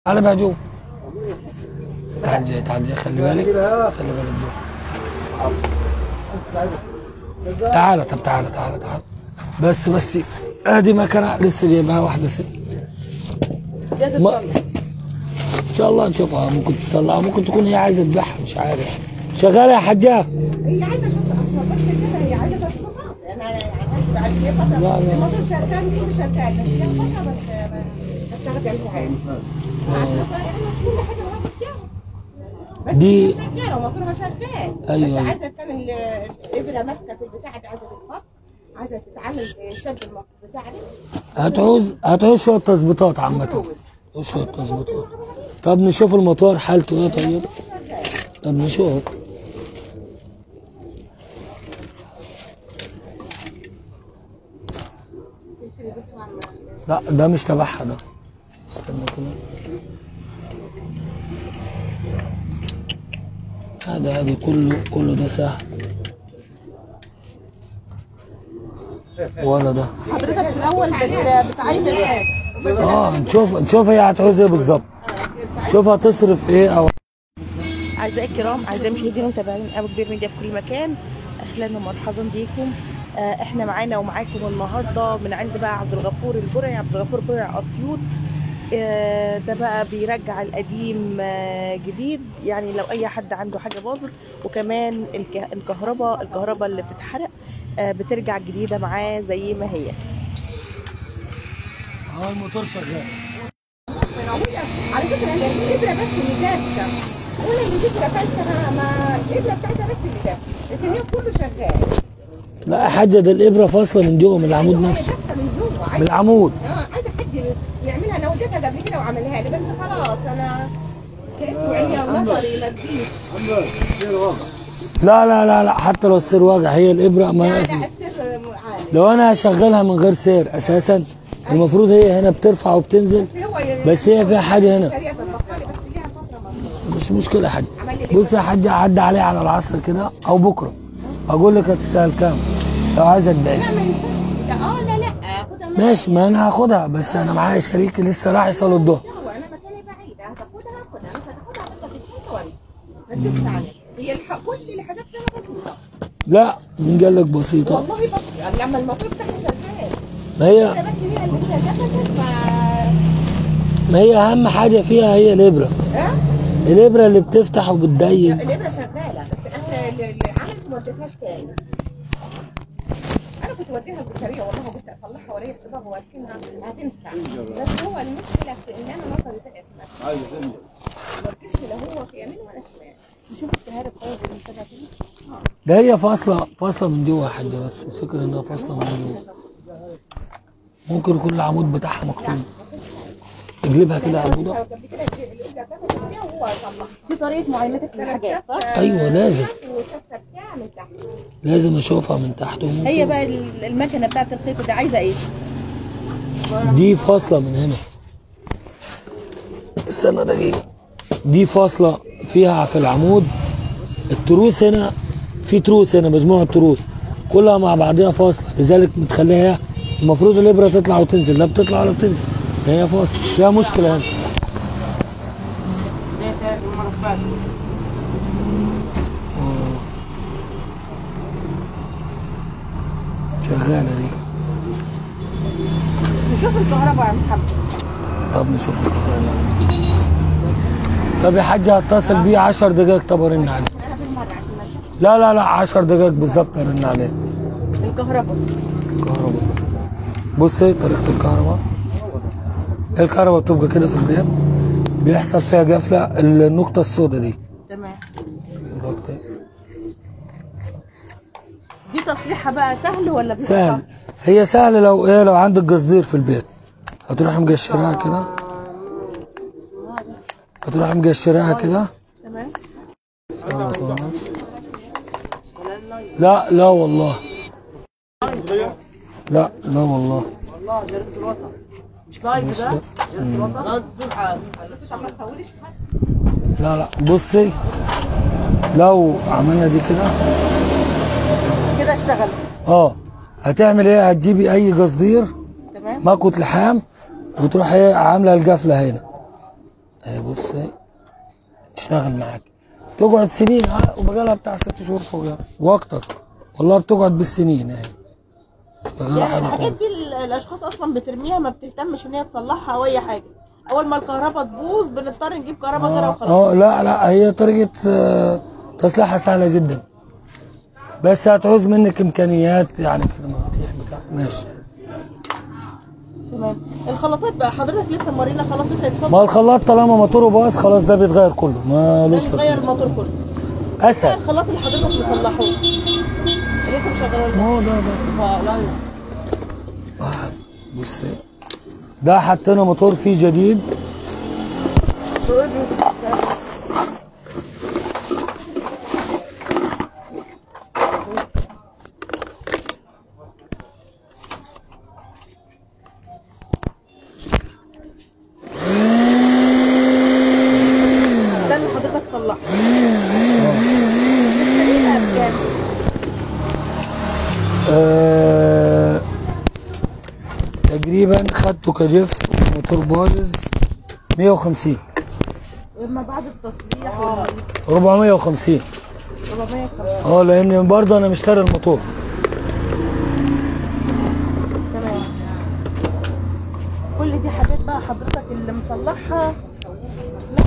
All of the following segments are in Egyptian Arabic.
تعالى بقى جوه تعال جاي تعال جاي خلي بالك خلي بالك جوه تعالى طب تعالى تعالى تعالى بس بس ادي مكنه لسه جايبها واحده ست ما ان شاء الله نشوفها ممكن تصلحها ممكن تكون هي عايزه تبيعها مش عارف شغاله يا حجاه هي عايزه شغل اصلا بس كده هي عايزه تصميمات انا عايزه بعد كده فتره لا، لا. الموضوع شغال كل شغال بس هي فتره بس بشتغل فيها يعني كل حاجه معاها بتشتغل. بس دي- هي شغاله وموتورها شغال أيوة. بس عايزه كان ال- الابره ماسكه في البتاع دي عايزه تتحط عايزه تتعمل شد الموتور بتاع دي هتعوز هتعوز شويه تظبيطات عامه متروس. هتعوز شويه تظبيطات طب نشوف الموتور حالته ايه طيب طب نشوف لا ده مش تبعها ده استنى كده هذا هذه كله كله ده سهل ولا ده حضرتك في الاول بت- بتعين الحاجه اه نشوف نشوف هي هتعوز ايه بالظبط شوف هتصرف ايه او أعزائي الكرام أعزائي المشاهدين ومتابعين أبو كبير ميديا في كل مكان أهلا ومرحبا بيكم آه، إحنا معانا ومعاكم النهاردة من عند بقى عبد الغفور البرعي عبد الغفور برعي أسيوط آه، ده بقى بيرجع القديم آه، جديد يعني لو أي حد عنده حاجة باظت وكمان الك- الكهرباء الكهرباء اللي بتتحرق آه، بترجع جديدة معاه زي ما هي اه الموتور شغال على فكره هي الابره بس اللي دافشه ولا اللي الابره فاشله ما الابره بتاعتها بس اللي دافشه لكن هي كله شغال لا يا حاجه ده الابره فاصله من جوه من العمود نفسه دافشه من جوه من عايزه العمود اه عايزه حد يعملها انا وديتها قبل كده وعملها لي بس خلاص انا كانت وعيه ونظري ما تجيش لا لا لا لا حتى لو السير واجع هي الابره لا ما لا السر عالي لو انا هشغلها من غير سير اساسا المفروض هي هنا بترفع وبتنزل بس هو بس هي فيها حاجه هنا سريعة البطارية بس ليها فترة ما مش مشكله يا حاج عمل لي بص يا حاج عدى عليها على العصر كده او بكره اقول لك هتستاهل كام لو عايزه تبيعها لا ما ينفعش لا اه لا لا خدها معاك. ماشي ما انا هاخدها بس انا معايا شريكي لسه راح يصلي الظهر هو انا مكاني بعيد هتاخدها هاخدها مش هتاخدها هاخدها في الشنطة وامشي ما تدوش عليك هي الح... كل الحاجات فيها بسيطة لا مين قال لك بسيطه والله بسيطة لما الموتور بتاعها شغال ما هي بس هي اللي هي دخلت ف ما هي اهم حاجه فيها هي الابره ها الابره اللي بتفتح وبتضيق الابرة شغالة بس انا اللي اللي عملت ما وديتهاش تاني انا كنت وديها البشرية والله قلت اصلحها ولا يكتبها واركنها هتنفع بس هو المشكلة في ان انا نظري تقف مثلا ما ركزش لا هو في يمين ولا شمال نشوف الكهرباء طيب المتابعة دي ده هي فاصله فاصله من جوه يا حاجه بس الفكره انها فاصله من جوه ممكن يكون العمود بتاعها مكتوب اقلبها كده على البوضه قبل كده الابرة بتاخد فيها وهو صلحها دي طريقة معاينتك للحاجات صح؟ أيوة، لازم. والكفة بتاعها من تحت لازم اشوفها من تحت وممكن هي بقى ال- المكنة بتاعت الخيط دي عايزة إيه؟ دي فاصله من هنا استنى دقيقه دي فاصله فيها في العمود التروس هنا في تروس هنا مجموعه تروس كلها مع بعضها فاصله لذلك متخليها المفروض الابره تطلع وتنزل لا بتطلع ولا بتنزل هي فاصله فيها مشكله هنا آه. شغاله دي نشوف الكهرباء يا محمد طب نشوف طب يا حاج هتصل بيه 10 دقايق طب ارن عليه انا بالمرة عشان ما نشوف لا لا لا 10 دقايق بالظبط ارن عليه الكهرباء كهرباء بصي طريقة الكهرباء الكهرباء بتبقى كده في البيت بيحصل فيها قفلة النقطة السوداء دي تمام النقطة دي تصليحها بقى سهل ولا بيبقى سهل صعب؟ هي سهل لو ايه لو عندك قصدير في البيت هتروح مقشرها كده هتروح مقشرها كده تمام لا لا والله لا لا والله بصي. مم. طب ما تطولش حد لا لا بصي لو عملنا دي كده كده اشتغل اه هتعمل ايه هتجيبي اي قصدير تمام مكوة لحام وتروح ايه عامله القفله هنا اهي بص اهي تشتغل معاك تقعد سنين اه وبقالها بتاع ست شهور فوق يعني واكتر والله بتقعد بالسنين اهي شغالة يعني حلو الحاجات خالص. دي ال- الاشخاص اصلا بترميها ما بتهتمش ان هي تصلحها او اي حاجه اول ما الكهرباء تبوظ بنضطر نجيب كهرباء غيرها اه وخلاص آه، لا لا هي طريقة آه، تصليحها سهلة جدا بس هتعوز منك امكانيات يعني كده مفاتيح بتاع ماشي تمام الخلاطات بقى حضرتك لسه مورينا خلاط لسه يتفضل ما الخلاط طالما موتوره باظ خلاص ده بيتغير كله ما ده لوش بيغير تصليح الموتور كله ده اسهل الخلاط اللي حضرتك مصلحه لسه مشغله ما هو ده ده فلا واحد بص ده حطينا موتور فيه جديد ده اللي حضرتك صلحه الشريط بقى بكام؟ آه تقريبا خدته كجف موتور باظ 150 اما بعد التصليح ولا 450 450 اه لان برضه انا مشتري الموتور تمام كل دي حاجات بقى حضرتك اللي مصلحها لا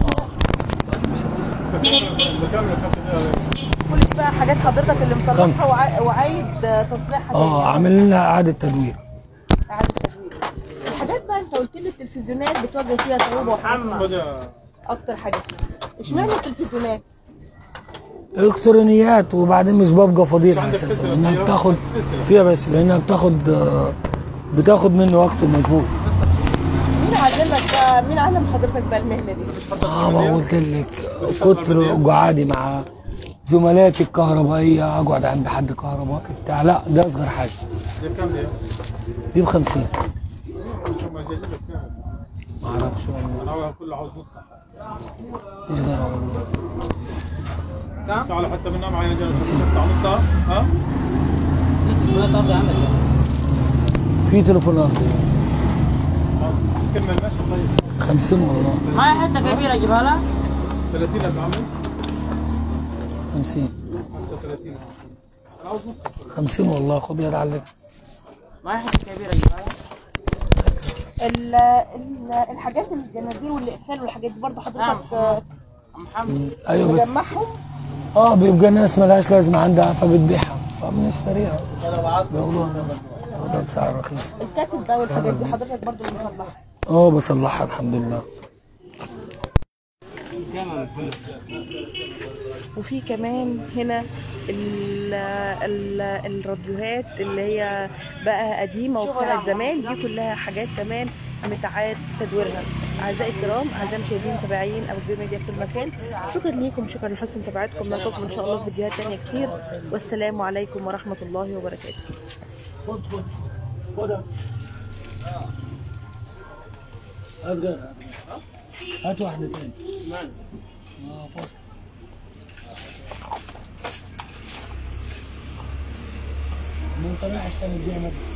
كل دي بقى حاجات حضرتك اللي مصلحها خمسة. وعا- وعايد تصليحها اه تاني. عامل لنا اعاده تدوير إعادة تدوير. الحاجات بقى انت قلت لي التلفزيونات بتواجه فيها صعوبه وحاجات اكتر حاجه اشمعنى التلفزيونات؟ الكترونيات وبعدين مش ببقى فضيلة اساسا انها بتاخد فيها بس لانها بتاخد آه، بتاخد مني وقت ومجهود مين علمك بقى مين علم حضرتك بقى المهنه دي؟ اه ما قلت لك كتر قعادي مع زملاتي الكهربائية اقعد عند حد كهربائي بتاع لا ده اصغر حاجة دي ب 50 ما اعرفش والله كله عاوز نص مش غيرها والله تعالوا حتى بننام على جنب نسيت. بتاع نص ها في تليفون ارضي كمل ماشي طيب 50 والله معي حته كبيره اجيبها لها 30 ابو عمي 50 35 انا عاوز نص 50 والله خد يد عليك معي حته كبيره اجيبها لها ال- ال- الحاجات الجنازير والاقفال والحاجات دي برضه نعم. حضرتك آه، عم محمد ايوه بس مجمعهم اه بيبقى الناس ملهاش لازمه عندها فبتبيعها فبنشتريها بياخدوها الناس بياخدوها بسعر رخيص الكاتب بقى والحاجات دي حضرتك برضه اللي مصلحها اه بصلحها الحمد لله وفي كمان هنا ال ال الراديوهات اللي هي بقى قديمه وبتاعت زمان دي كلها حاجات كمان متعاد تدويرها اعزائي الكرام اعزائي المشاهدين المتابعين ابو كبير ميديا في كل مكان شكرا ليكم شكرا لحسن متابعتكم نلقاكم ان شاء الله في فيديوهات تانية كتير والسلام عليكم ورحمه الله وبركاته خد خد خد هات غيرها هات واحدة تاني اه فاصل من طريق السنة الجاية مدرسة